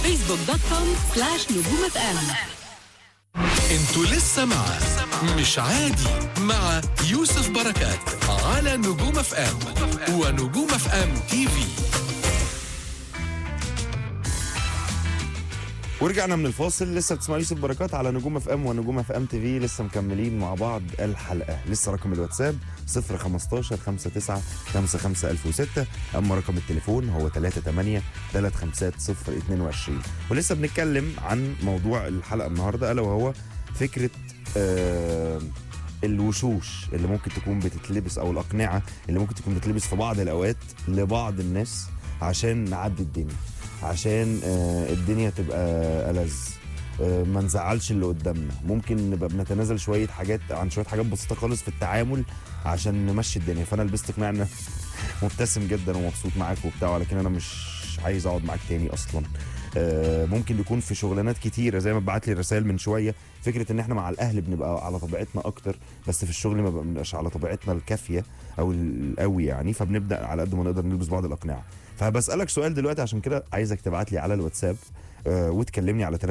فيسبوك دوت كوم سلاش نجوم اف ام انتوا لسه مع مش عادي مع يوسف بركات على نجوم اف ام ونجوم اف ام تي في ورجعنا من الفاصل لسه بتسمعوا يوسف بركات على نجوم اف ام ونجوم اف ام تي في لسه مكملين مع بعض الحلقه لسه رقم الواتساب 015 59 55006 اما رقم التليفون هو 38 350 022 ولسه بنتكلم عن موضوع الحلقه النهارده الا وهو فكره آه الوشوش اللي ممكن تكون بتتلبس او الاقنعه اللي ممكن تكون بتتلبس في بعض الاوقات لبعض الناس عشان نعدي الدنيا عشان آه، الدنيا تبقى ألذ آه، ما نزعلش اللي قدامنا ممكن نبقى بنتنازل شويه حاجات عن شويه حاجات بسيطه خالص في التعامل عشان نمشي الدنيا فانا لبست قناع إن مبتسم جدا ومبسوط معاك وبتاع ولكن انا مش عايز اقعد معاك تاني اصلا آه، ممكن يكون في شغلانات كتيره زي ما بعت لي الرسائل من شويه فكره ان احنا مع الاهل بنبقى على طبيعتنا اكتر بس في الشغل ما بنبقاش على طبيعتنا الكافيه او القوي يعني فبنبدا على قد ما نقدر نلبس بعض الاقنعه فبسالك سؤال دلوقتي عشان كده عايزك تبعت لي على الواتساب آه وتكلمني على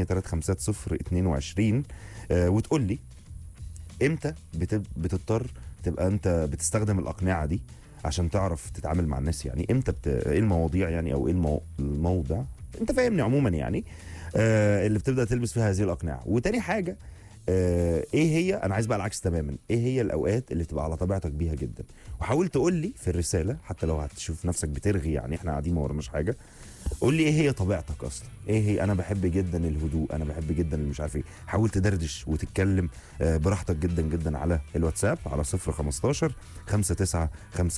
3835022 آه وتقول لي امتى بت- بتضطر تبقى انت بتستخدم الاقنعه دي عشان تعرف تتعامل مع الناس يعني امتى بت... ايه المواضيع يعني او ايه المو... الموضع انت فاهمني عموما يعني آه اللي بتبدا تلبس فيها هذه الاقنعه وتاني حاجه آه ايه هي انا عايز بقى العكس تماما ايه هي الاوقات اللي تبقى على طبيعتك بيها جدا وحاول تقول لي في الرساله حتى لو هتشوف نفسك بترغي يعني احنا قاعدين ما وراناش حاجه قول لي ايه هي طبيعتك اصلا ايه هي انا بحب جدا الهدوء انا بحب جدا اللي مش عارف ايه حاول تدردش وتتكلم آه، براحتك جدا جدا على الواتساب على 015 59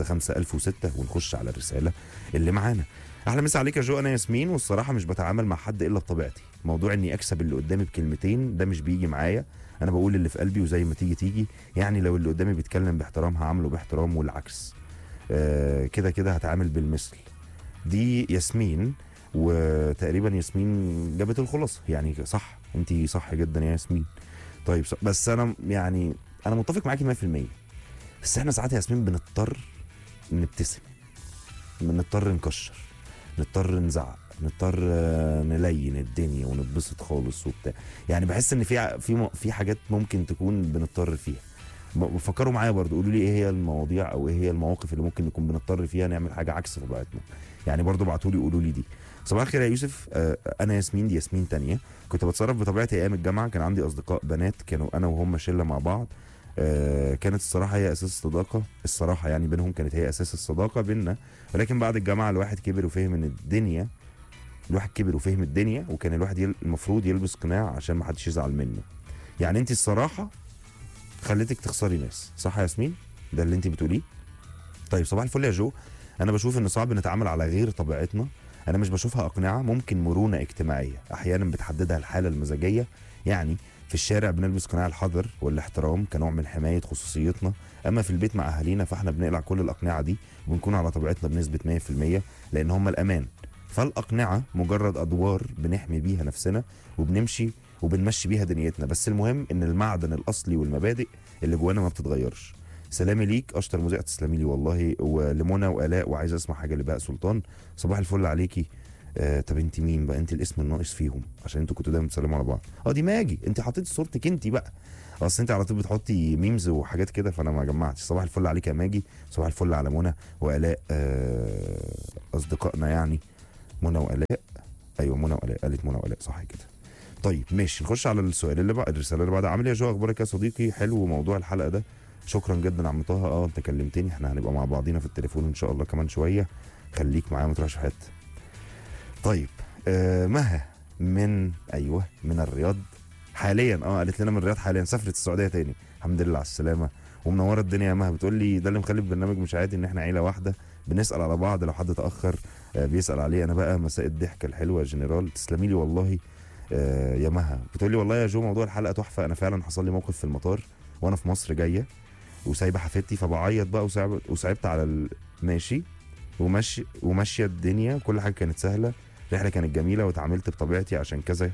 55006 ونخش على الرساله اللي معانا اهلا مسا عليك يا جو انا ياسمين والصراحه مش بتعامل مع حد الا بطبيعتي موضوع اني اكسب اللي قدامي بكلمتين ده مش بيجي معايا انا بقول اللي في قلبي وزي ما تيجي تيجي يعني لو اللي قدامي بيتكلم باحترام هعامله باحترام والعكس آه، كده كده هتعامل بالمثل دي ياسمين وتقريبا ياسمين جابت الخلاصه يعني صح انت صح جدا يا ياسمين طيب ص- بس انا يعني انا متفق معاكي 100% بس احنا ساعات يا ياسمين بنضطر نبتسم بنضطر نكشر نضطر نزعق نضطر آه، نلين الدنيا ونتبسط خالص وبتاع يعني بحس ان في ع- في م- في حاجات ممكن تكون بنضطر فيها ب- فكروا معايا برضو قولوا لي ايه هي المواضيع او ايه هي المواقف اللي ممكن نكون بنضطر فيها نعمل حاجه عكس طبيعتنا يعني برضو ابعتوا لي قولوا لي دي صباح الخير يا يوسف آه، انا ياسمين دي ياسمين تانية كنت بتصرف بطبيعتي ايام الجامعه كان عندي اصدقاء بنات كانوا انا وهم شله مع بعض آه، كانت الصراحه هي اساس الصداقه الصراحه يعني بينهم كانت هي اساس الصداقه بينا ولكن بعد الجامعه الواحد كبر وفهم ان الدنيا الواحد كبر وفهم الدنيا وكان الواحد يل... المفروض يلبس قناع عشان ما حدش يزعل منه يعني انت الصراحه خليتك تخسري ناس صح يا ياسمين ده اللي انت بتقوليه طيب صباح الفل يا جو انا بشوف ان صعب نتعامل على غير طبيعتنا انا مش بشوفها اقنعه ممكن مرونه اجتماعيه احيانا بتحددها الحاله المزاجيه يعني في الشارع بنلبس قناع الحذر والاحترام كنوع من حمايه خصوصيتنا اما في البيت مع اهالينا فاحنا بنقلع كل الاقنعه دي وبنكون على طبيعتنا بنسبه 100% لان هم الامان فالاقنعه مجرد ادوار بنحمي بيها نفسنا وبنمشي وبنمشي بيها دنيتنا بس المهم ان المعدن الاصلي والمبادئ اللي جوانا ما بتتغيرش سلامي ليك اشطر مذيع تسلمي لي والله ولمنى والاء وعايز اسمع حاجه لبهاء سلطان صباح الفل عليكي آه طب انت مين بقى انت الاسم الناقص فيهم عشان انتوا كنتوا دايما بتسلموا على بعض اه دي ماجي انت حطيتي صورتك انت بقى اصل انت على طول بتحطي ميمز وحاجات كده فانا ما جمعتش صباح الفل عليك يا ماجي صباح الفل على منى والاء آه اصدقائنا يعني منى والاء ايوه منى والاء قالت منى والاء صح كده طيب ماشي نخش على السؤال اللي بعد الرساله اللي بعدها عامل ايه يا جو اخبارك يا صديقي حلو موضوع الحلقه ده شكرا جدا يا عم طه اه انت كلمتني احنا هنبقى مع بعضينا في التليفون ان شاء الله كمان شويه خليك معايا ما تروحش في حته طيب آه مها من ايوه من الرياض حاليا اه قالت لنا من الرياض حاليا سافرت السعوديه تاني الحمد لله على السلامه ومنوره الدنيا يا مها بتقول لي ده اللي مخلي البرنامج مش عادي ان احنا عيله واحده بنسال على بعض لو حد تاخر آه بيسال عليه انا بقى مساء الضحكه الحلوه يا جنرال تسلمي لي والله آه يا مها بتقول لي والله يا جو موضوع الحلقه تحفه انا فعلا حصل لي موقف في المطار وانا في مصر جايه وسايبه حفيدتي فبعيط بقى وصعبت وصعبت على ال- ماشي ومشي وماشيه الدنيا كل حاجه كانت سهله الرحله كانت جميله واتعاملت بطبيعتي عشان كذا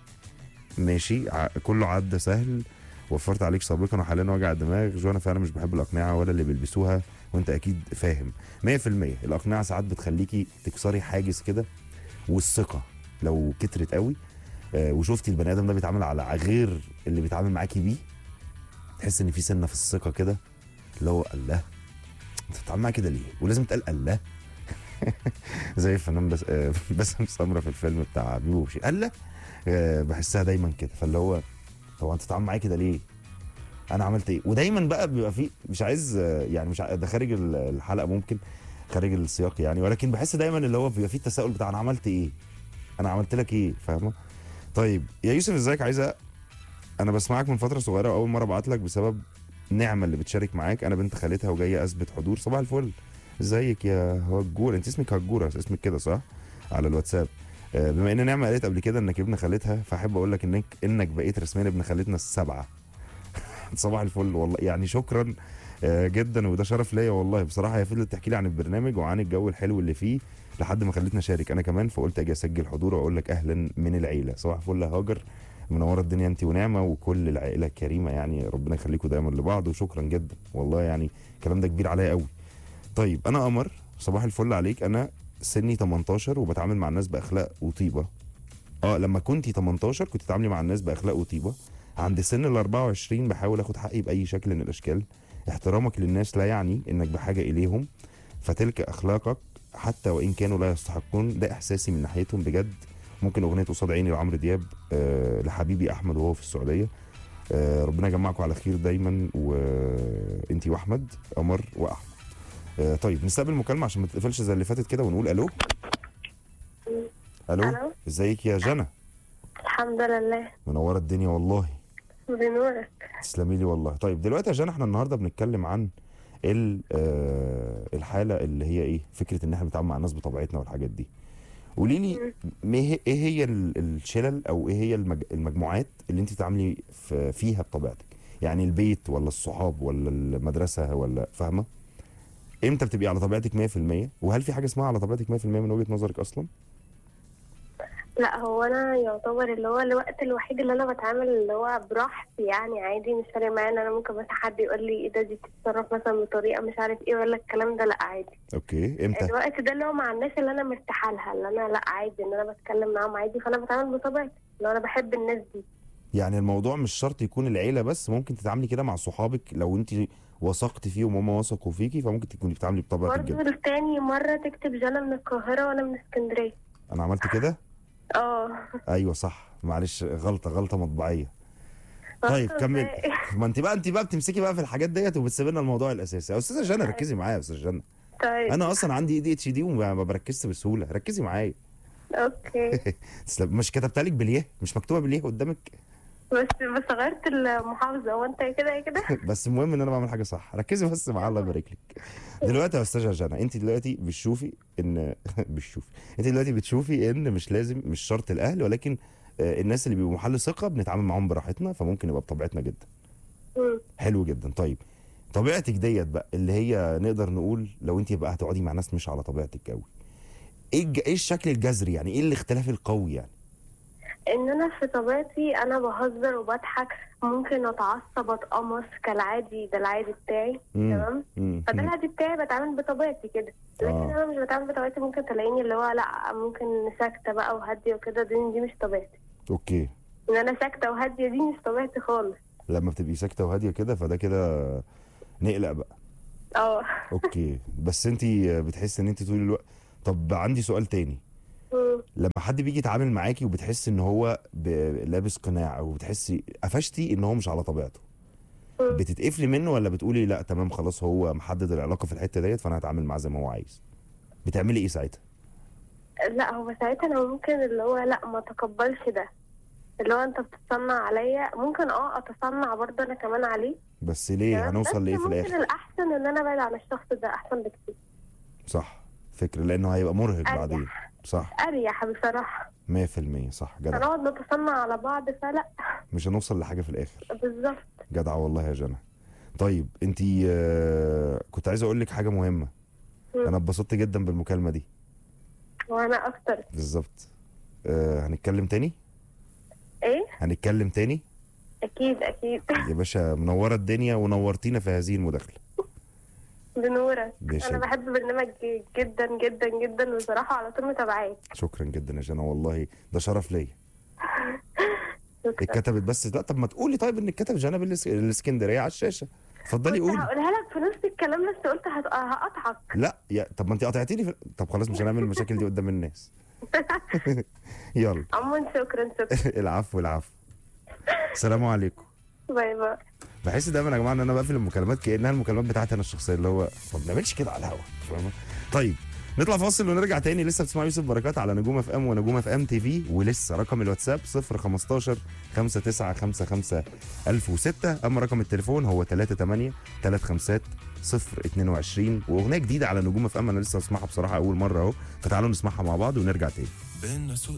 ماشي ع- كله عدى سهل وفرت عليك سابقا وحاليا وجع الدماغ جو انا فعلا مش بحب الاقنعه ولا اللي بيلبسوها وانت اكيد فاهم 100% الاقنعه ساعات بتخليكي تكسري حاجز كده والثقه لو كترت قوي آه، وشفتي البني ادم ده بيتعامل على غير اللي بيتعامل معاكي بيه تحس ان في سنه في الثقه كده اللي هو الله انت بتتعامل معايا كده ليه ولازم تقال الله زي الفنان بس آه، باسم سمره في الفيلم بتاع بيبو وبشي الله آه، بحسها دايما كده فاللي هو طب انت بتتعامل معايا كده ليه انا عملت ايه ودايما بقى بيبقى في مش عايز آه، يعني مش ع- ده خارج ال- الحلقه ممكن خارج السياق يعني ولكن بحس دايما اللي هو بيبقى فيه التساؤل بتاع انا عملت ايه انا عملت لك ايه فاهمه طيب يا يوسف ازيك عايزه انا بسمعك من فتره صغيره واول مره ابعت لك بسبب نعمه اللي بتشارك معاك انا بنت خالتها وجايه اثبت حضور صباح الفل ازيك يا هجوره انت اسمك هجوره اسمك كده صح على الواتساب آه، بما ان نعمه قالت قبل كده انك ابن خالتها فاحب اقول لك انك انك بقيت رسميا ابن خالتنا السبعه صباح الفل والله يعني شكرا آه، جدا وده شرف ليا والله بصراحه هي فضلت تحكي لي عن البرنامج وعن الجو الحلو اللي فيه لحد ما خلتني اشارك انا كمان فقلت اجي اسجل حضور واقول لك اهلا من العيله صباح الفل يا هاجر منوره الدنيا انت ونعمه وكل العائله الكريمه يعني ربنا يخليكم دايما لبعض وشكرا جدا والله يعني الكلام ده كبير عليا قوي طيب انا قمر صباح الفل عليك انا سني 18 وبتعامل مع الناس باخلاق وطيبه اه لما كنتي 18 كنت تتعاملي مع الناس باخلاق وطيبه عند سن ال 24 بحاول اخد حقي باي شكل من الاشكال احترامك للناس لا يعني انك بحاجه اليهم فتلك اخلاقك حتى وان كانوا لا يستحقون ده احساسي من ناحيتهم بجد ممكن اغنيه قصاد عيني لعمرو دياب آه لحبيبي احمد وهو في السعوديه آه ربنا يجمعكم على خير دايما وانتي واحمد قمر واحمد آه طيب نستقبل مكالمه عشان ما تقفلش زي اللي فاتت كده ونقول الو الو ألو. ازيك يا جنى الحمد لله منوره الدنيا والله بنورك تسلمي لي والله طيب دلوقتي يا جنى احنا النهارده بنتكلم عن ال- آه، الحاله اللي هي ايه فكره ان احنا بنتعامل مع الناس بطبيعتنا والحاجات دي قولي لي ما هي- ايه هي ال- الشلل او ايه هي المج- المجموعات اللي انت بتتعاملي في- فيها بطبيعتك يعني البيت ولا الصحاب ولا المدرسه ولا فاهمه امتى بتبقي على طبيعتك 100% وهل في حاجه اسمها على طبيعتك 100% من وجهه نظرك اصلا لا هو انا يعتبر اللي هو الوقت الوحيد اللي انا بتعامل اللي هو براحتي يعني عادي مش فارق معايا ان انا ممكن مثلا حد يقول لي ايه ده دي بتتصرف مثلا بطريقه مش عارف ايه ولا الكلام ده لا عادي اوكي امتى الوقت ده اللي هو مع الناس اللي انا مرتاحه لها اللي انا لا عادي ان انا بتكلم معاهم عادي فانا بتعامل بطبيعتي اللي هو انا بحب الناس دي يعني الموضوع مش شرط يكون العيله بس ممكن تتعاملي كده مع صحابك لو انت وثقت فيهم وهم وثقوا فيكي فممكن تكوني بتتعاملي بطبيعتك برضه جدا التاني مره تكتب جنى من القاهره وانا من اسكندريه انا عملت كده اه ايوه صح معلش غلطه غلطه مطبعيه طيب كمل ما انت بقى انت بقى بتمسكي بقى في الحاجات ديت وبتسيبي لنا الموضوع الاساسي يا استاذه جنى ركزي معايا يا استاذه جنى طيب انا اصلا عندي اي دي اتش دي وما ما بركزش بسهوله ركزي معايا اوكي تسلم. مش كتبتها لك باليه مش مكتوبه باليه قدامك بس بس غيرت المحافظه وانت كده يا كده بس المهم ان انا بعمل حاجه صح ركزي بس معايا الله يبارك لك دلوقتي يا استاذه جنى انت دلوقتي بتشوفي ان بتشوفي انت دلوقتي بتشوفي ان مش لازم مش شرط الاهل ولكن آه، الناس اللي بيبقوا محل ثقه بنتعامل معاهم براحتنا فممكن يبقى بطبيعتنا جدا مم. حلو جدا طيب طبيعتك ديت بقى اللي هي نقدر نقول لو انت بقى هتقعدي مع ناس مش على طبيعتك قوي ايه الج- ايه الشكل الجذري يعني ايه الاختلاف القوي يعني ان انا في طبيعتي انا بهزر وبضحك ممكن اتعصب اتقمص كالعادي ده العادي بتاعي مم. تمام مم. فده مم. العادي بتاعي بتعامل بطبيعتي كده لكن آه. انا مش بتعامل بطبيعتي ممكن تلاقيني اللي هو لا ممكن ساكته بقى وهاديه وكده دي دي مش طبيعتي اوكي ان انا ساكته وهاديه دي مش طبيعتي خالص لما بتبقي ساكته وهاديه كده فده كده نقلق بقى اه اوكي بس انت بتحسي ان انت طول الوقت طب عندي سؤال تاني مم. لما حد بيجي يتعامل معاكي وبتحسي ان هو ب- لابس قناع او بتحسي قفشتي ان هو مش على طبيعته مم. بتتقفلي منه ولا بتقولي لا تمام خلاص هو محدد العلاقه في الحته ديت فانا هتعامل معاه زي ما هو عايز بتعملي ايه ساعتها لا هو ساعتها انا ممكن اللي هو لا ما تقبلش ده اللي هو انت بتتصنع عليا ممكن اه اتصنع برضه انا كمان عليه بس ليه تمام؟ هنوصل بس ليه في ممكن الاخر الاحسن ان انا ابعد عن الشخص ده احسن بكتير صح فكرة لانه هيبقى مرهق أريح. بعدين صح اريح بصراحه 100% صح جدع هنقعد نتصنع على بعض فلا مش هنوصل لحاجه في الاخر بالظبط جدعه والله يا جنى طيب انت كنت عايز اقول لك حاجه مهمه مم. انا اتبسطت جدا بالمكالمه دي وانا اكتر بالظبط آه هنتكلم تاني ايه هنتكلم تاني اكيد اكيد يا باشا منوره الدنيا ونورتينا في هذه المداخله بنورك ده شيء. انا بحب برنامج جدا جدا جدا وصراحه على طول متابعاك شكرا جدا يا جنى والله ده شرف ليا شكرا اتكتبت بس لا طب ما تقولي طيب ان اتكتب جنى بالإس- الاسكندريه على الشاشه اتفضلي كنت قولي هقولها لك في نص الكلام بس قلت هت- هقطعك لا يا طب ما انت قطعتيني في... طب خلاص مش هنعمل المشاكل دي قدام الناس يلا عموما شكرا شكرا العفو العفو السلام عليكم باي باي بحس دايما يا جماعه ان انا بقفل المكالمات كانها المكالمات بتاعتي انا الشخصيه اللي هو ما بنعملش كده على الهوا فاهمه طيب نطلع فاصل ونرجع تاني لسه بتسمعوا يوسف بركات على نجوم اف ام ونجوم اف ام تي في ولسه رقم الواتساب 015 5955 1006 اما رقم التليفون هو 38 35 022 واغنيه جديده على نجوم اف ام انا لسه بسمعها بصراحه اول مره اهو فتعالوا نسمعها مع بعض ونرجع تاني بين